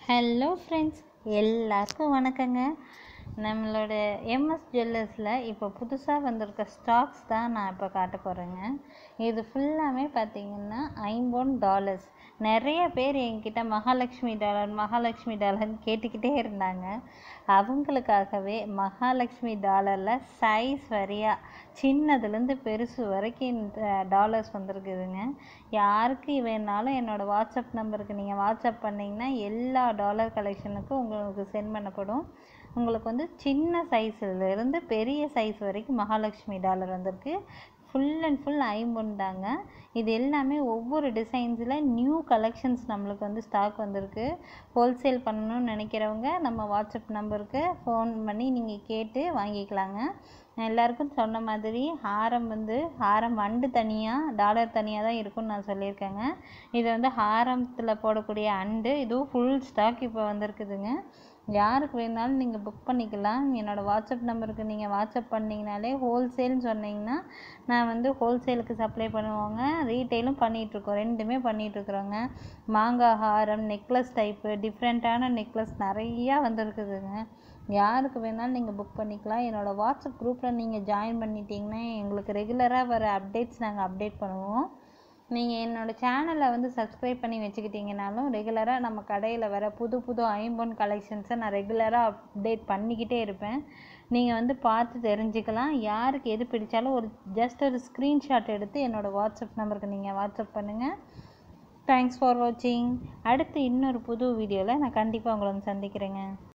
hello friends எல்லாருக்கும் வணக்கங்க நம்மளோட எம்எஸ் ஜுவல்லர்ஸில் இப்போ புதுசாக வந்திருக்க ஸ்டாக்ஸ் தான் நான் இப்போ காட்ட போகிறேங்க இது ஃபுல்லாமே பார்த்தீங்கன்னா ஐம்பொன் டாலர்ஸ் நிறைய பேர் என்கிட்ட மகாலட்சுமி டாலர் மகாலட்சுமி டாலர்னு கேட்டுக்கிட்டே இருந்தாங்க அவங்களுக்காகவே மகாலட்சுமி டாலரில் சைஸ் வரியாக சின்னதுலேருந்து பெருசு வரைக்கும் இந்த டாலர்ஸ் வந்திருக்குதுங்க யாருக்கு வேணாலும் என்னோடய வாட்ஸ்அப் நம்பருக்கு நீங்கள் வாட்ஸ்அப் பண்ணிங்கன்னா எல்லா டாலர் கலெக்ஷனுக்கும் உங்களுக்கு சென்ட் பண்ணப்படும் உங்களுக்கு வந்து சின்ன சைஸ்லேருந்து பெரிய சைஸ் வரைக்கும் மகாலட்சுமி டாலர் வந்திருக்கு ஃபுல் அண்ட் ஃபுல் ஐம்பொன் தாங்க இது எல்லாமே ஒவ்வொரு டிசைன்ஸில் நியூ கலெக்ஷன்ஸ் நம்மளுக்கு வந்து ஸ்டாக் வந்திருக்கு ஹோல்சேல் பண்ணணும்னு நினைக்கிறவங்க நம்ம வாட்ஸ்அப் நம்பருக்கு ஃபோன் பண்ணி நீங்கள் கேட்டு வாங்கிக்கலாங்க நான் எல்லாருக்கும் சொன்ன மாதிரி ஹாரம் வந்து ஹாரம் அண்டு தனியாக டாலர் தனியாக தான் இருக்கும்னு நான் சொல்லியிருக்கேங்க இது வந்து ஹாரத்தில் போடக்கூடிய அண்டு இதுவும் ஃபுல் ஸ்டாக் இப்போ வந்திருக்குதுங்க யாருக்கு வேணாலும் நீங்கள் புக் பண்ணிக்கலாம் என்னோடய வாட்ஸ்அப் நம்பருக்கு நீங்கள் வாட்ஸ்அப் பண்ணிங்கனாலே ஹோல்சேல்னு சொன்னீங்கன்னா நான் வந்து ஹோல்சேலுக்கு சப்ளை பண்ணுவோங்க ரீட்டெயிலும் பண்ணிகிட்ருக்கோம் ரெண்டுமே பண்ணிகிட்ருக்குறோங்க மாங்காய் ஹாரம் நெக்லஸ் டைப்பு டிஃப்ரெண்ட்டான நெக்லஸ் நிறையா வந்திருக்குதுங்க யாருக்கு வேணாலும் நீங்கள் புக் பண்ணிக்கலாம் என்னோடய வாட்ஸ்அப் குரூப்பில் நீங்கள் ஜாயின் பண்ணிட்டீங்கன்னா எங்களுக்கு ரெகுலராக வர அப்டேட்ஸ் நாங்கள் அப்டேட் பண்ணுவோம் நீங்கள் என்னோடய சேனலை வந்து சப்ஸ்கிரைப் பண்ணி வச்சுக்கிட்டிங்கனாலும் ரெகுலராக நம்ம கடையில் வர புது புது ஐம்பொன் கலெக்ஷன்ஸை நான் ரெகுலராக அப்டேட் பண்ணிக்கிட்டே இருப்பேன் நீங்கள் வந்து பார்த்து தெரிஞ்சுக்கலாம் யாருக்கு எது பிடிச்சாலும் ஒரு ஜஸ்ட் ஒரு ஸ்க்ரீன்ஷாட் எடுத்து என்னோடய வாட்ஸ்அப் நம்பருக்கு நீங்கள் வாட்ஸ்அப் பண்ணுங்கள் தேங்க்ஸ் ஃபார் வாட்சிங் அடுத்து இன்னொரு புது வீடியோவில் நான் கண்டிப்பாக உங்களை வந்து சந்திக்கிறேங்க